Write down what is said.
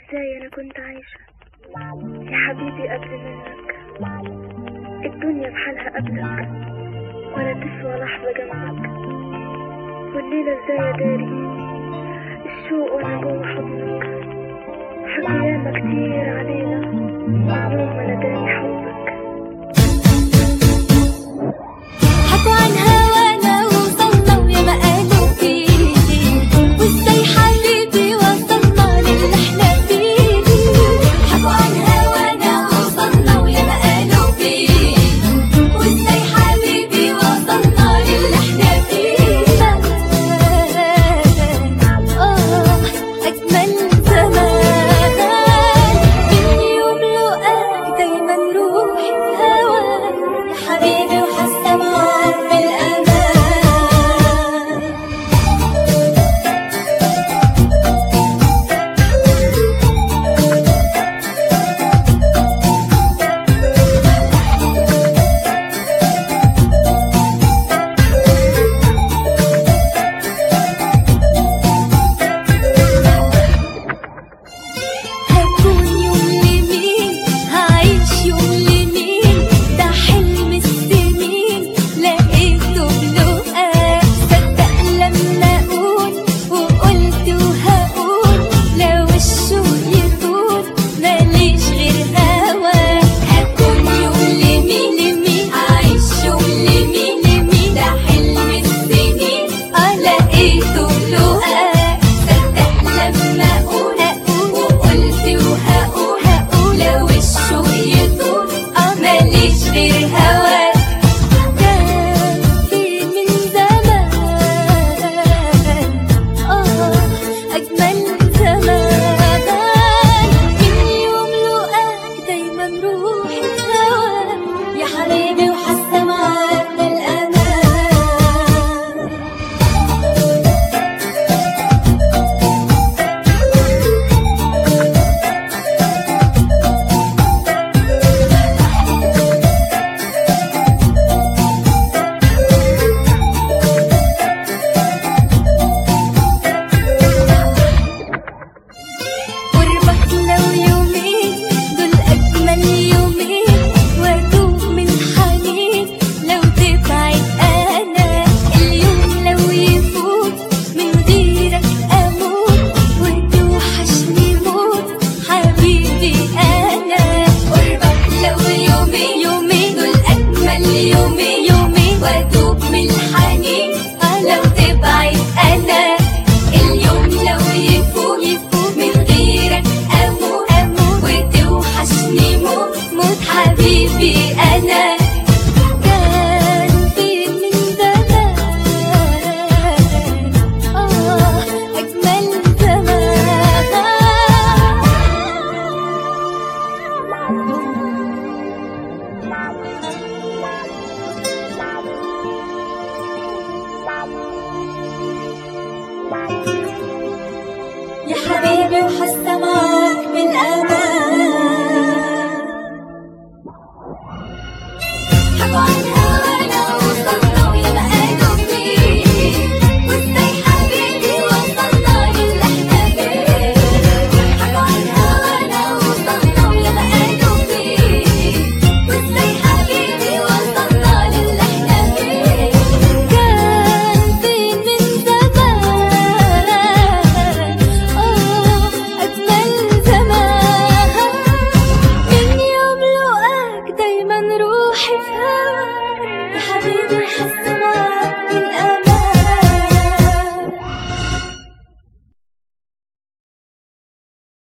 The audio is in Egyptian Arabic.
ازاي انا كنت عايشة يا حبيبي قبل منك الدنيا بحالها قبلك ولا تسوى لحظة جنبك والليلة ازاي داري الشوق وانا جوه حضنك حكوا ياما كتير علينا يوم ما نداني حبك حكوا عن هوانا وصلنا ويا ما قالوا فيه وازاي حبيبي وصلنا للي احنا فيه حكوا عن هوانا وصلنا ويا ما قالوا فيه وازاي حبيبي وصلنا للي احنا فيه اه اجمل زمان من يوم لقاك دايما روحي في هواك يا حبيبي وحاسه معاك بالامان هكون يوم لمين هعيش يوم لمين ده حلم السنين لقيته بلقاك صدق لما اقول وقلت وهقول لو الشوق يطول ماليش غير هواك هكون يوم لمين لمين هعيش يوم لمين لمين ده حلم السنين اه لقيته بلقاك صدق لما اقول وقلت وهقول هقول لو الشوق يطول اه ماليش غير هواك كان في من زمان اه اجمل زمان من يوم لقاك دايما روحي في هواك يا حبيبي وحاسه معاك بالامان قربك لو يومين دول أجمل يومين وأتوب من حنين لو تبعد أنا اليوم لو يفوت من غيرك أموت وتوحشني موت حبيبي أنا قربك لو يومين يومين دول أجمل يومين يومين وأتوب من حنين آه لو تبعد أنا اليوم لو يفوت يفوت من غيرك أموت أموت وتوحشني موت موت حبيبي أنا كان في من زمان آه أجمل يا حبيبي وحاسة معاك بالأمان حكوا عن هوانا وصلنا ويا ما قالوا فيه وازاي حبيبي وصلنا للي احنا فيه حكوا عن هوانا وصلنا ويا ما قالوا فيه وازاي حبيبي وصلنا للي احنا فيه كان في من زمان اه اجمل زمان من يوم لقاك دايما روحي في هواك يا حبيبي حاسه